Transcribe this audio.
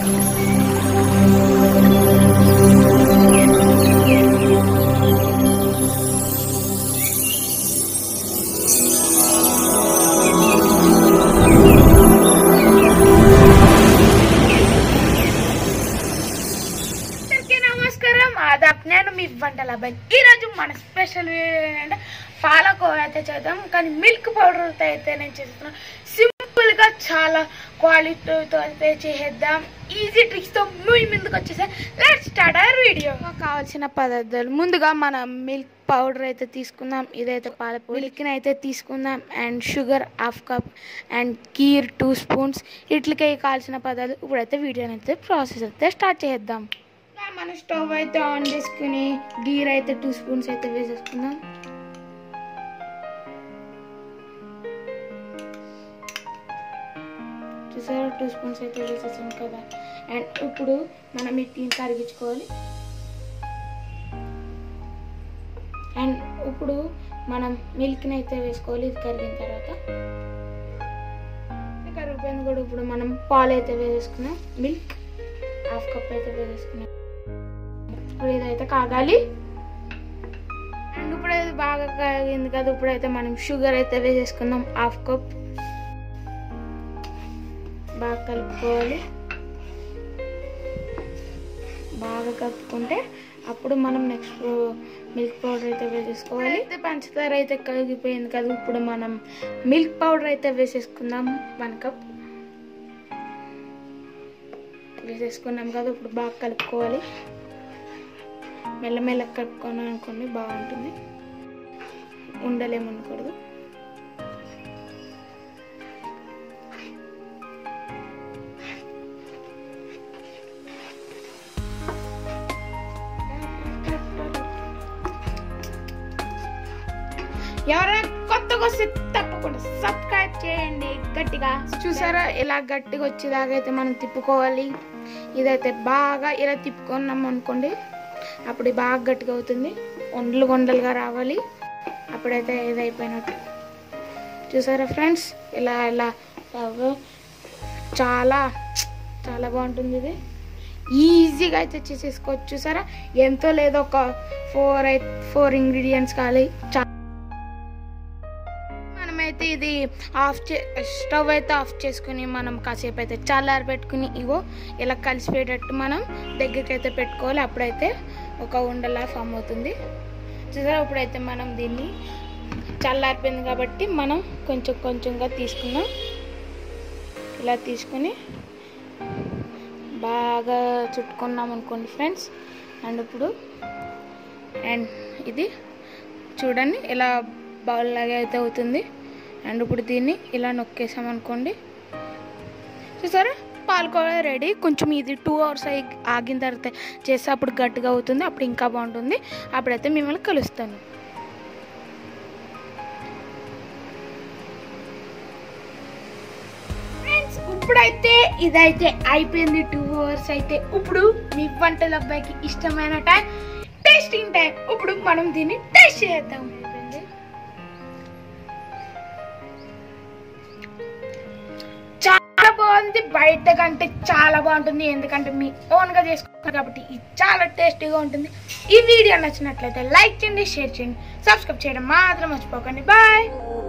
అందరికీ నమస్కారం ఆదాబ్ నేను మీ వంటల అబ్బాయి ఈరోజు మన స్పెషల్ ఏంటంటే పాలకోవ అయితే చేద్దాం కానీ మిల్క్ పౌడర్ అయితే నేను చేస్తున్నాను సింపుల్ గా చాలా క్వాలిటీతో అయితే చేసేద్దాం ఈజీ ట్రిక్స్ తో మీ ముందుకు వచ్చేసా లెట్ స్టార్ట్ అవర్ వీడియో కావాల్సిన పదార్థాలు ముందుగా మనం మిల్క్ పౌడర్ అయితే తీసుకుందాం ఇదైతే పాల మిల్క్ని అయితే తీసుకుందాం and sugar half cup and కీర్ టూ స్పూన్స్ ఇట్లకే కావాల్సిన పదార్థాలు ఇప్పుడైతే వీడియోని అయితే ప్రాసెస్ అయితే స్టార్ట్ చేద్దాం ఇంకా మన స్టవ్ అయితే ఆన్ చేసుకుని గీర్ అయితే టూ స్పూన్స్ అయితే వేసేసుకుందాం చూసారా టూ స్పూన్స్ అయితే వేసేసాం కదా అండ్ ఇప్పుడు మనం వీటిని కరిగించుకోవాలి అండ్ ఇప్పుడు మనం మిల్క్ని అయితే వేసుకోవాలి ఇది కరిగిన తర్వాత కరిగిపోయింది కూడా ఇప్పుడు మనం పాలు అయితే వేసేసుకున్నాం మిల్క్ హాఫ్ కప్ అయితే వేసేసుకున్నాం ఇప్పుడు ఇదైతే కాగాలి అండ్ ఇప్పుడు ఇది బాగా కాగింది కదా ఇప్పుడైతే మనం షుగర్ అయితే వేసేసుకుందాం హాఫ్ కప్ బాగా కలుపుకోవాలి బాగా కలుపుకుంటే అప్పుడు మనం నెక్స్ట్ మిల్క్ పౌడర్ అయితే వేసేసుకోవాలి అయితే పంచదార అయితే కరిగిపోయింది కదా ఇప్పుడు మనం మిల్క్ పౌడర్ అయితే వేసేసుకుందాం వన్ కప్ వేసేసుకున్నాం కదా ఇప్పుడు బాగా కలుపుకోవాలి మెల్లమెల్ల కలుపుకున్నాం అనుకోండి బాగుంటుంది ఉండలేము ఉండకూడదు ఎవరైనా కొత్తగా వస్తే తప్పకుండా సబ్స్క్రైబ్ చేయండి గట్టిగా చూసారా ఇలా గట్టిగా వచ్చేదాకా అయితే మనం తిప్పుకోవాలి ఇదైతే బాగా ఇలా తిప్పుకున్నాం అనుకోండి అప్పుడు ఇది బాగా గట్టిగా అవుతుంది వండలు వండలుగా రావాలి అప్పుడైతే ఇది అయిపోయినట్టు చూసారా ఫ్రెండ్స్ ఇలా ఇలా బాగా చాలా చాలా బాగుంటుంది ఇది ఈజీగా అయితే చేసేసుకోవచ్చు చూసారా ఎంతో లేదో ఒక ఫోర్ అయితే ఫోర్ ఇంగ్రీడియంట్స్ కావాలి చా- మనమైతే ఇది ఆఫ్ చే స్టవ్ అయితే ఆఫ్ చేసుకుని మనం కాసేపు అయితే చల్లారి పెట్టుకుని ఇగో ఇలా కలిసిపోయేటట్టు మనం దగ్గరికి అయితే పెట్టుకోవాలి అప్పుడైతే ఒక ఉండలా ఫామ్ అవుతుంది చూసారా ఇప్పుడైతే మనం దీన్ని చల్లారిపోయింది కాబట్టి మనం కొంచెం కొంచెంగా తీసుకుందాం ఇలా తీసుకుని బాగా చుట్టుకున్నాం అనుకోండి ఫ్రెండ్స్ అండ్ ఇప్పుడు అండ్ ఇది చూడండి ఇలా బౌల్ లాగా అయితే అవుతుంది అండ్ ఇప్పుడు దీన్ని ఇలా నొక్కేసాం అనుకోండి చూసారా పాలకోవ రెడీ కొంచెం ఇది టూ అవర్స్ అయి ఆగిన తర్వాత చేస్తే అప్పుడు గట్టిగా అవుతుంది అప్పుడు ఇంకా బాగుంటుంది అప్పుడైతే మిమ్మల్ని కలుస్తాను ఫ్రెండ్స్ ఇప్పుడైతే ఇదైతే అయిపోయింది టూ అవర్స్ అయితే ఇప్పుడు మీ వంటల అబ్బాయికి ఇష్టమైన టైం టేస్టింగ్ టైం ఇప్పుడు మనం దీన్ని టేస్ట్ చేద్దాం అయిపోయింది చాలా బాగుంది బయట కంటే చాలా బాగుంటుంది ఎందుకంటే మీ ఓన్ గా చేసుకున్నారు కాబట్టి ఇది చాలా టేస్టీగా ఉంటుంది ఈ వీడియో నచ్చినట్లయితే లైక్ చేయండి షేర్ చేయండి సబ్స్క్రైబ్ చేయడం మాత్రం మర్చిపోకండి బాయ్